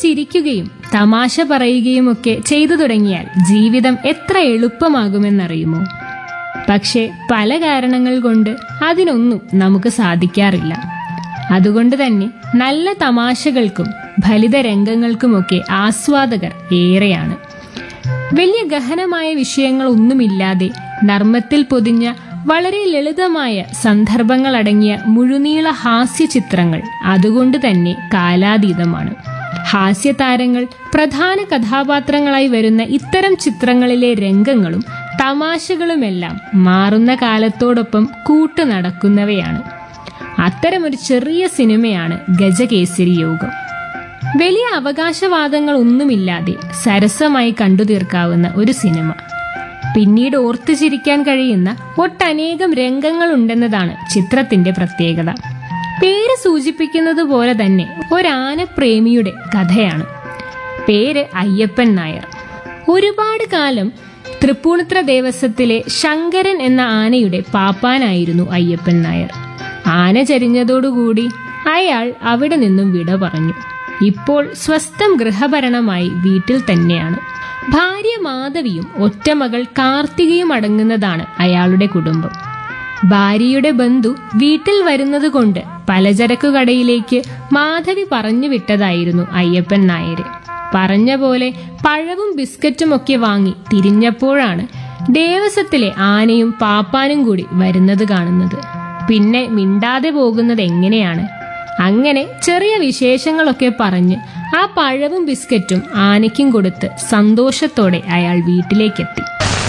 ചിരിക്കുകയും തമാശ പറയുകയുമൊക്കെ ചെയ്തു തുടങ്ങിയാൽ ജീവിതം എത്ര എളുപ്പമാകുമെന്നറിയുമോ പക്ഷേ പല കാരണങ്ങൾ കൊണ്ട് അതിനൊന്നും നമുക്ക് സാധിക്കാറില്ല അതുകൊണ്ട് തന്നെ നല്ല തമാശകൾക്കും ഫലിത രംഗങ്ങൾക്കുമൊക്കെ ആസ്വാദകർ ഏറെയാണ് വലിയ ഗഹനമായ വിഷയങ്ങളൊന്നുമില്ലാതെ നർമ്മത്തിൽ പൊതിഞ്ഞ വളരെ ലളിതമായ സന്ദർഭങ്ങളടങ്ങിയ മുഴുനീള ഹാസ്യ ചിത്രങ്ങൾ അതുകൊണ്ട് തന്നെ കാലാതീതമാണ് ഹാസ്യതാരങ്ങൾ പ്രധാന കഥാപാത്രങ്ങളായി വരുന്ന ഇത്തരം ചിത്രങ്ങളിലെ രംഗങ്ങളും തമാശകളുമെല്ലാം മാറുന്ന കാലത്തോടൊപ്പം കൂട്ടു നടക്കുന്നവയാണ് അത്തരമൊരു ചെറിയ സിനിമയാണ് ഗജകേസരി യോഗം വലിയ അവകാശവാദങ്ങൾ ഒന്നുമില്ലാതെ സരസമായി കണ്ടു തീർക്കാവുന്ന ഒരു സിനിമ പിന്നീട് ഓർത്തു ചിരിക്കാൻ കഴിയുന്ന ഒട്ടനേകം രംഗങ്ങളുണ്ടെന്നതാണ് ചിത്രത്തിന്റെ പ്രത്യേകത പേര് സൂചിപ്പിക്കുന്നത് പോലെ തന്നെ ഒരാനപ്രേമിയുടെ കഥയാണ് പേര് അയ്യപ്പൻ നായർ ഒരുപാട് കാലം തൃപ്പൂണിത്ര ദേവസ്വത്തിലെ ശങ്കരൻ എന്ന ആനയുടെ പാപ്പാനായിരുന്നു അയ്യപ്പൻ നായർ ആന ചരിഞ്ഞതോടുകൂടി അയാൾ അവിടെ നിന്നും വിട പറഞ്ഞു ഇപ്പോൾ സ്വസ്ഥം ഗൃഹഭരണമായി വീട്ടിൽ തന്നെയാണ് ഭാര്യ മാധവിയും ഒറ്റമകൾ കാർത്തികയും അടങ്ങുന്നതാണ് അയാളുടെ കുടുംബം ഭാര്യയുടെ ബന്ധു വീട്ടിൽ വരുന്നത് കൊണ്ട് പലചരക്കു കടയിലേക്ക് മാധവി പറഞ്ഞു വിട്ടതായിരുന്നു അയ്യപ്പൻ നായര് പറഞ്ഞ പോലെ പഴവും ബിസ്ക്കറ്റും ഒക്കെ വാങ്ങി തിരിഞ്ഞപ്പോഴാണ് ദേവസ്വത്തിലെ ആനയും പാപ്പാനും കൂടി വരുന്നത് കാണുന്നത് പിന്നെ മിണ്ടാതെ പോകുന്നത് എങ്ങനെയാണ് അങ്ങനെ ചെറിയ വിശേഷങ്ങളൊക്കെ പറഞ്ഞ് ആ പഴവും ബിസ്ക്കറ്റും ആനയ്ക്കും കൊടുത്ത് സന്തോഷത്തോടെ അയാൾ വീട്ടിലേക്കെത്തി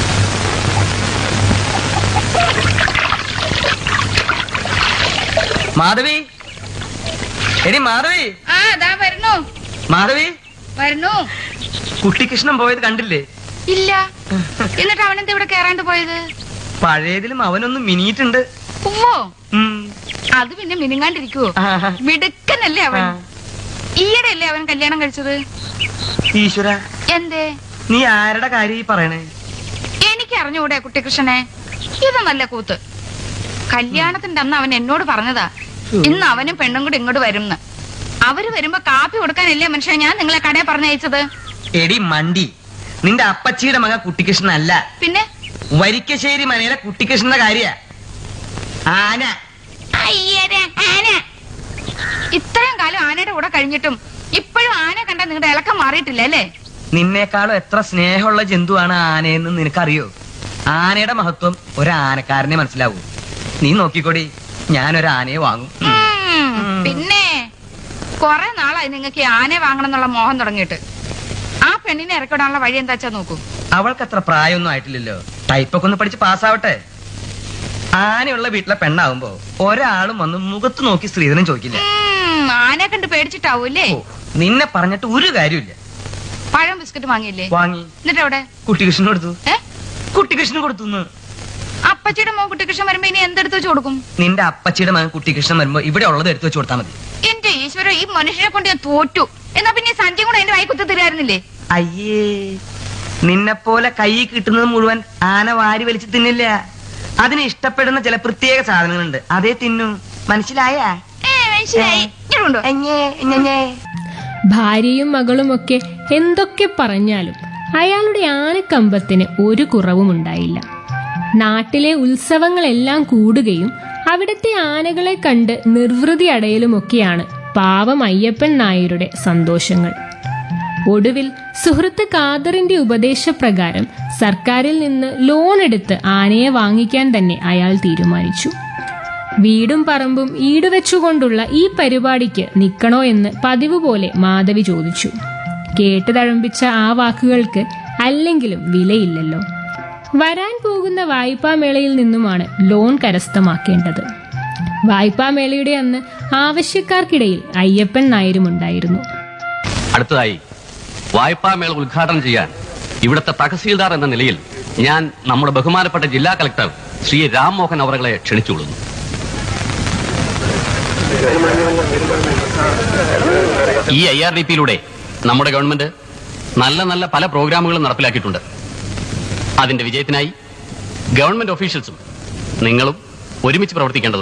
മാധവി എടി മാധവി ആ ദാ വരുന്നു മാധവി വരുന്നു കുട്ടിക്കൃഷ്ണൻ പോയത് കണ്ടില്ലേ ഇല്ല എന്നിട്ട് അവനെന്താ ഇവിടെ കേറാണ്ട് പോയത് പഴയതിലും അവനൊന്ന് മിനിയിട്ടുണ്ട് ഉവ്വോ ഉം. അത് പിന്നെ മിനുങ്ങാണ്ടിരിക്കുവോ ആഹാ. മിടുക്കനല്ലേ അവൻ ആ. ഈയിടെ അല്ലേ അവൻ കല്യാണം കഴിച്ചത് ഈശ്വര എന്തേ നീ ആരുടെ കാര്യം ഈ പറയണേ എനിക്ക് അറിഞ്ഞൂടെ കുട്ടികൃഷ്ണനെ ഇത് നല്ല കൂത്ത് കല്യാണത്തിന്റെ അന്ന് അവൻ എന്നോട് പറഞ്ഞതാ ഇന്ന് അവനും പെണ്ണും കൂടി ഇങ്ങോട്ട് വരുംന്ന് അവര് വരുമ്പോ കാപ്പി കൊടുക്കാനല്ലേ മനുഷ്യ ഞാൻ നിങ്ങളെ കടയെ പറഞ്ഞയച്ചത് എടി മണ്ടി നിന്റെ അപ്പച്ചിയുടെ മകൻ കുട്ടിക്കൃഷ്ണൻ അല്ല പിന്നെ വരിക്കശ്ശേരി മനയിലെ കുട്ടിക്കൃഷ്ണന്റെ കാര്യ ആന അയ്യരെ, ആന. ഇത്രയും കാലം ആനയുടെ കൂടെ കഴിഞ്ഞിട്ടും ഇപ്പോഴും ആന കണ്ട നിങ്ങളുടെ ഇളക്കം മാറിയിട്ടില്ല അല്ലേ നിന്നേക്കാളും എത്ര സ്നേഹമുള്ള ജന്തുവാണ് ആനയെന്ന് നിനക്കറിയോ ആനയുടെ മഹത്വം ഒരു ആനക്കാരനെ മനസ്സിലാവൂ നീ നോക്കിക്കോടി ഞാനൊരു ആനയെ വാങ്ങും ഉം, പിന്നെ കൊറേ നാളായി നിങ്ങൾക്ക് ഈ ആനയെ വാങ്ങണം എന്നുള്ള മോഹം തുടങ്ങിയിട്ട് ആ പെണ്ണിനെ ഇറക്കിവിടാനുള്ള വഴി എന്താ വെച്ചാ നോക്കൂ അവൾക്ക് അത്ര പ്രായമൊന്നും ആയിട്ടില്ലല്ലോ ടൈപ്പൊക്കെ ഒന്ന് പഠിച്ച് പാസ്സാവട്ടെ ആനയുള്ള വീട്ടിലെ പെണ്ണാവുമ്പോ ഒരാളും വന്ന് മുഖത്ത് നോക്കി സ്ത്രീധനം ചോദിക്കില്ല ഉം, ആനയെ കണ്ട് പേടിച്ചിട്ടാവൂല്ലേ ഓ, നിന്നെ പറഞ്ഞിട്ട് ഒരു കാര്യമില്ല പഴം ബിസ്ക്കറ്റ് വാങ്ങിയില്ലേ വാങ്ങി എന്നിട്ട് എവിടെ കുട്ടികൃഷ്ണൻ കൊടുത്തു ഏ കുട്ടികൃഷ്ണൻ കൊടുത്തു എന്ന്. അപ്പച്ചിയുടെ മോൻ കുട്ടികൃഷ്ണൻ വരുമ്പോ ഇനി എന്തെടുത്ത് വെച്ച് കൊടുക്കും നിന്റെ അപ്പച്ചിയുടെ മകൻ കുട്ടികൃഷ്ണൻ വരുമ്പോ ഇവിടെ ഉള്ളത് എടുത്തു വെച്ച് കൊടുത്താൽ മതി എന്റെ ഈശ്വര ഈ മനുഷ്യനെ കൊണ്ട് ഞാൻ തോറ്റു എന്നാ പിന്നെ ഈ സഞ്ചി കൂടെ എന്റെ വായി കുത്തി തരുമായിരുന്നില്ലേ അയ്യേ നിന്നെ പോലെ കൈ കിട്ടുന്നത് മുഴുവൻ ആന വാരി വലിച്ചു തിന്നില്ല അതിന് ഇഷ്ടപ്പെടുന്ന ചില പ്രത്യേക സാധനങ്ങളുണ്ട് അതേ തിന്നു മനസ്സിലായാ ഏ മനസ്സിലായി ഇങ്ങോട്ടുണ്ടോ അഞ്ഞേ ഞഞ്ഞേ. ഭാര്യയും മകളുമൊക്കെ എന്തൊക്കെ പറഞ്ഞാലും അയാളുടെ ആനക്കമ്പത്തിന് ഒരു കുറവും ഉണ്ടായില്ല നാട്ടിലെ ഉത്സവങ്ങളെല്ലാം കൂടുകയും അവിടുത്തെ ആനകളെ കണ്ട് നിർവൃതി അടയലുമൊക്കെയാണ് പാവം അയ്യപ്പൻ നായരുടെ സന്തോഷങ്ങൾ ഒടുവിൽ സുഹൃത്ത് ഖാദറിന്റെ ഉപദേശപ്രകാരം സർക്കാരിൽ നിന്ന് ലോൺ എടുത്ത് ആനയെ വാങ്ങിക്കാൻ തന്നെ അയാൾ തീരുമാനിച്ചു വീടും പറമ്പും ഈടുവെച്ചുകൊണ്ടുള്ള ഈ പരിപാടിക്ക് നിൽക്കണോ എന്ന് പതിവ് പോലെ മാധവി ചോദിച്ചു കേട്ട് തഴമ്പിച്ച ആ വാക്കുകൾക്ക് അല്ലെങ്കിലും വിലയില്ലല്ലോ വരാൻ പോകുന്ന വായ്പാമേളയിൽ നിന്നുമാണ് ലോൺ കരസ്ഥമാക്കേണ്ടത് വായ്പാമേളയുടെ അന്ന് ആവശ്യക്കാർക്കിടയിൽ അയ്യപ്പൻ നായരും ഉണ്ടായിരുന്നു അടുത്തതായി വായ്പാമേള ഉദ്ഘാടനം ചെയ്യാൻ ഇവിടുത്തെ തഹസീൽദാർ എന്ന നിലയിൽ ഞാൻ നമ്മുടെ ബഹുമാനപ്പെട്ട ജില്ലാ കളക്ടർ ശ്രീ രാംമോഹൻ അവറുകളെ ക്ഷണിച്ചുകൊള്ളുന്നു ഈ ഐ ആർ ഡി പിയിലൂടെ നമ്മുടെ ഗവൺമെന്റ് നല്ല നല്ല പല പ്രോഗ്രാമുകളും നടപ്പിലാക്കിയിട്ടുണ്ട് അതിന്റെ വിജയത്തിനായി ഗവൺമെന്റ് ഒഫീഷ്യൽസും നിങ്ങളും ഒരുമിച്ച് പ്രവർത്തിക്കേണ്ടത്